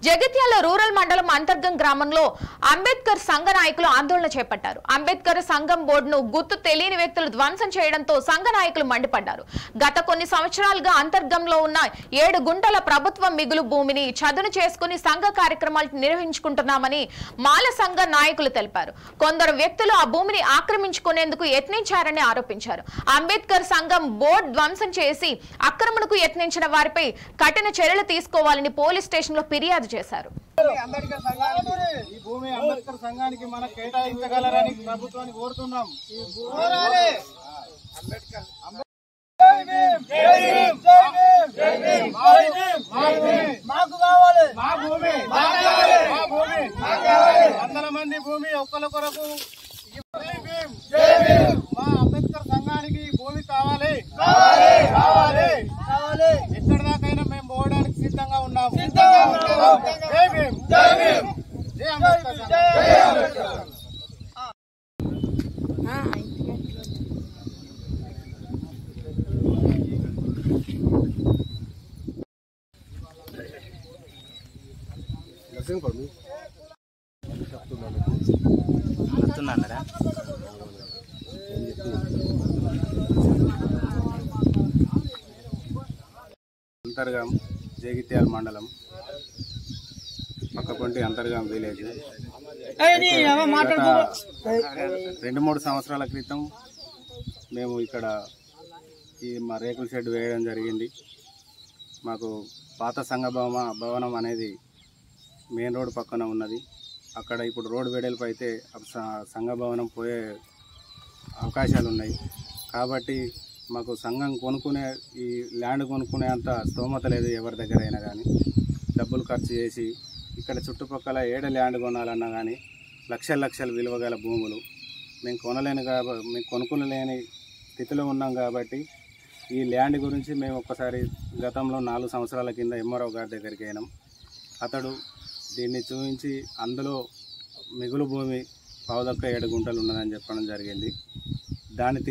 Jagtial rural మండలం అంతర్గం గ్రామంలో అంబేద్కర్ సంఘ నాయకులు ఆందోళన చేపట్టారు అంబేద్కర్ సంఘం బోర్డును గుర్తు తెలియని వ్యక్తులు ధ్వంసం చేయడంతో సంఘ నాయకులు మండిపడ్డారు గత కొన్ని సంవత్సరాలుగా అంతర్గంలో ఉన్న ఏడు గుంటల ప్రభుత్వ మిగులు భూమిని చదును చేసుకుని సంఘ కార్యక్రమాలు నిర్వహించుకుంటున్నామని మాల సంఘ నాయకులు తెలిపారు కొందరు వ్యక్తులు ఆ భూమిని ఆక్రమించుకునేందుకు యత్నించారని ఆరోపించారు అంబేద్కర్ సంఘం బోర్డు ధ్వంసం చేసి ఆక్రమణకు యత్నించిన వారిపై కఠిన చర్యలు తీసుకోవాలని పోలీస్ స్టేషన్ లో ఫిర్యాదు చేశారు అంబేద్కర్ సంఘానికి ఈ భూమి అంబేద్కర్ సంఘానికి మనం కేటాయించగలరని ప్రభుత్వాన్ని కోరుతున్నాం అంబేద్కర్ జై భీమ్! జై భీమ్! జై భీమ్! జై భీమ్! జై భీమ్! మాకు కావాలి మా భూమి మాకు కావాలి మా భూమి మాకు కావాలి వందల మంది భూమి ఒక్కల కొరకు జై భీమ్! జై భీమ్! మా అంబేద్కర్ సంఘానికి ఈ భూమి కావాలి కావాలి కావాలి కావాలి ఎక్కడి దాకైనా మేము పోవడానికి సిద్ధంగా ఉన్నాము సిద్ధంగా ఉన్నాము జై భీమ్ జై భీమ్ జై అంబేద్కర్ సంఘం. జై అంబేద్కర్ సంఘం. వస్తున్నారా అంతర్గాం జగిత్యాల మండలం పక్కపొంటి అంతర్గాం విలేజ్ గత రెండు మూడు సంవత్సరాల క్రితం మేము ఇక్కడ ఈ మా రేకుల షెడ్ వేయడం జరిగింది మాకు పాత సంఘ భవన భవనం అనేది మెయిన్ రోడ్ పక్కన ఉన్నది అక్కడ ఇప్పుడు రోడ్ వెడల్పు అయితే ఆ స- సంఘ భవనం పోయే అవకాశాలు ఉన్నాయి కాబట్టి మాకు సంఘం కొనుక్కునే ఈ ల్యాండ్ కొనుక్కునే అంత స్తోమత లేదు ఎవరి దగ్గర అయినా కానీ డబ్బులు ఖర్చు చేసి ఇక్కడ చుట్టుపక్కల ఏడ ల్యాండ్ కొనాలన్నా కానీ లక్షల లక్షల విలువ గల భూములు మేము కొనలేని కాబట్టి మేము కొనుక్కునలేని స్థితిలో ఉన్నాం కాబట్టి ఈ ల్యాండ్ గురించి మేము ఒక్కసారి గతంలో నాలుగు సంవత్సరాల కింద ఎంఆర్ఓ గారి దగ్గరికి అయినాం అతడు దీన్ని చూపించి అందులో మిగులు భూమి పావుదక్క ఏడు గుంటలు ఉన్నదని చెప్పడం జరిగింది దాన్ని